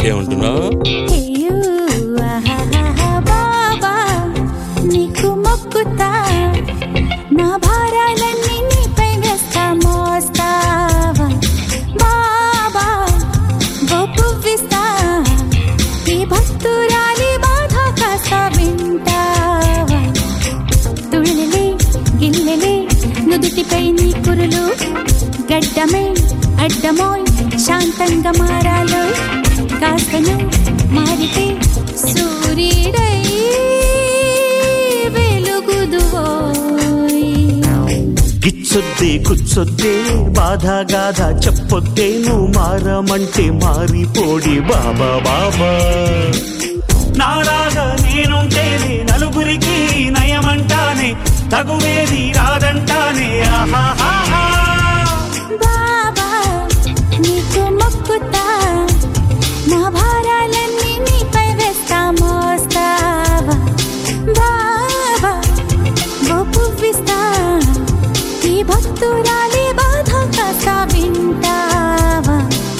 ఏమంటున్నావు అయ్యో, ఆహాహాహా, బాబా నీకు మొక్కుతా నా భారాలన్నీ నీపై వేస్తా మోస్తావా బాబా ఓ పువ్విస్తా ఈ భక్తురాలి బాధ కాస్త వింటావా తుళ్ళలే గిల్లెలే నుదుటిపై నీ కురులు గడ్డమే అడ్డమోయ్ శాంతంగా మారాలో కాస్తను మారితే సూర్యుడై వెలుగుదువోయ్ గిచ్చొద్దే కుచ్చొద్దే బాధ గాథ చెప్పొద్దే నువ్వు మారమంటే మారిపోడి బాబా బాబా నారాగా నేనుంటేనే నలుగురికి నయమంటానే తగువేది రాదంటానే ఆహాహాహా బాబా నీకు మొక్కుతా నా భారాలన్నీ నీపై వేస్తా మోస్తావా బాబా ఓ పువ్విస్తా ఈ భక్తురాలి బాధ కాస్త వింటావా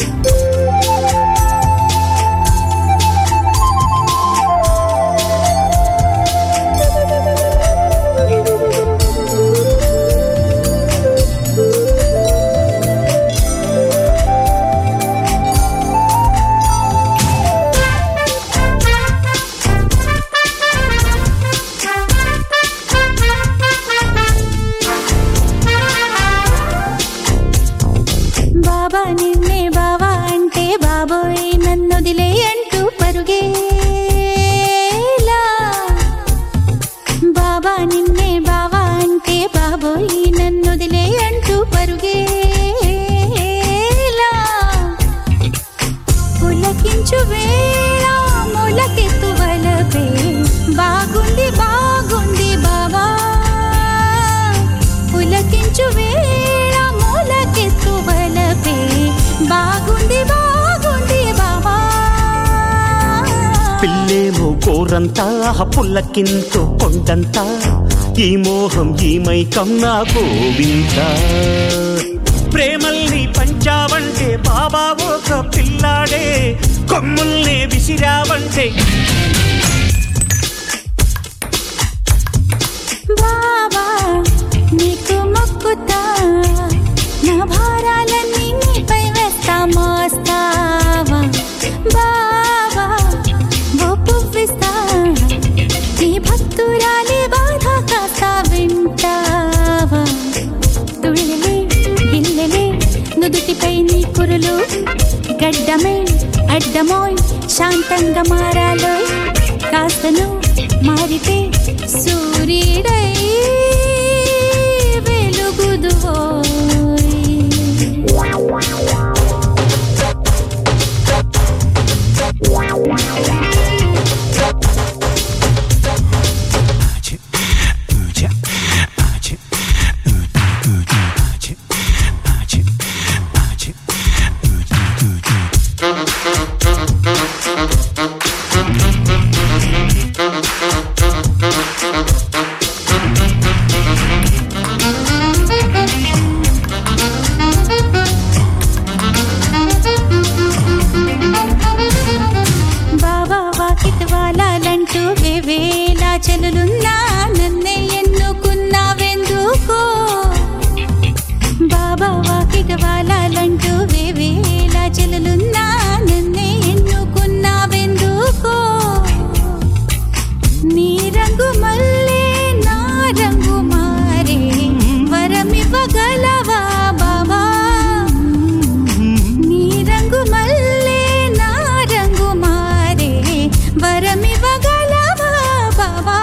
బాబా నిన్నే బావా అంటే బాబోయ్ నన్నొదిలే అంటూ పరుగేలా బాబా నిన్నే బావా అంటే బాబోయ్ నన్నొదిలే అంటూ పరుగేలా పులకించు వేళ ములకెత్తు వలపే బాగుంది బాగుంది బాబా పులకించు వేళ ములకెత్తు వలపే బాగుంది బాగుంది బాబా పిల్లేమో కోరంతా పుల్లకింతో కొండంతా ఈ మోహం ఈ మైకం నా గోవింద ప్రేమల్ని పంచావంటే బాబా ఒక పిల్లాడే కొమ్ముల్ని విసిరావంటే బాబా నీకు మొక్కుతా నా భారాలన్నీ నీపై వేస్తా మోస్తావా బాబా ఓ పువ్విస్తా ఈ భక్తురాలి బాధ కాస్త వింటావా తుళ్ళలే గిల్లెలే నుదుటిపై నీ కురులు గడ్డమే అడ్డమోయ్ శాంతంగా మారాలో కాస్తను మారితే సూర్యుడై వెలుగుదువోయ్ బాబా వాకిట్ వాలాలంటూ వేవేలా చెలులున్నా నన్నే ఎన్నుకున్నావెందుకో బాబా వాకిట్ వాలాలంటూ వేవేలా చెలులున్నా నన్నే ఎన్నుకున్నావెందుకో నీ రంగు మల్లే నా రంగు మారే వరమివ్వగలవా బాబా నీ రంగు మల్లే నా రంగు మారే వరమివ్వగలవా బాబా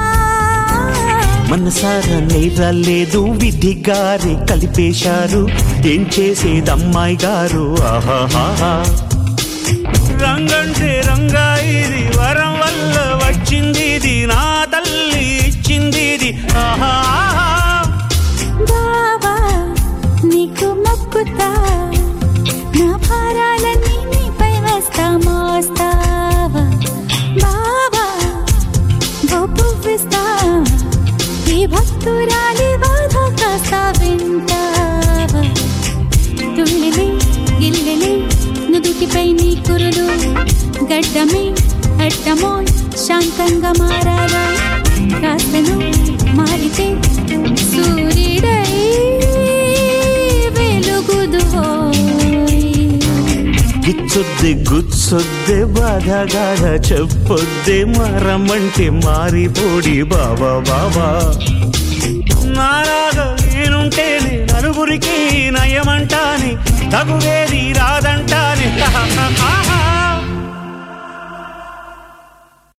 మనసారా నేరాలేదు విధి గారి కలిపేశారు ఏం చేసేది అమ్మాయి గారు ఆహాహా రంగంటే రంగా ఇది వరం వల్ల వచ్చింది ఇది నా తల్లి ఇచ్చింది ఇది ఆహాహా బాబా నీకు మొక్కుతా నా భారాలన్నీ నీపై వేస్తా మోస్తావా బాబా ఓ పువ్విస్తా ఈ భక్తురాలి బాధ కాస్త వింటావా తుళ్ళిలే గిల్లెలే నుదుటిపై నీ కురులు కమోన్ శాంతంగా మారాలా కాస్తను మారితే సూర్యుడై వెలుగుదువోయ్ గిచ్చొద్దే గుచ్చొద్దే బాధగాడ చెప్పొద్దే మరమంటే మారిపోడి బాబా బాబా నారాగా నేనుంటేనే నలుగురికి నయమంటాని తగువేది రాదంటాని ఆహా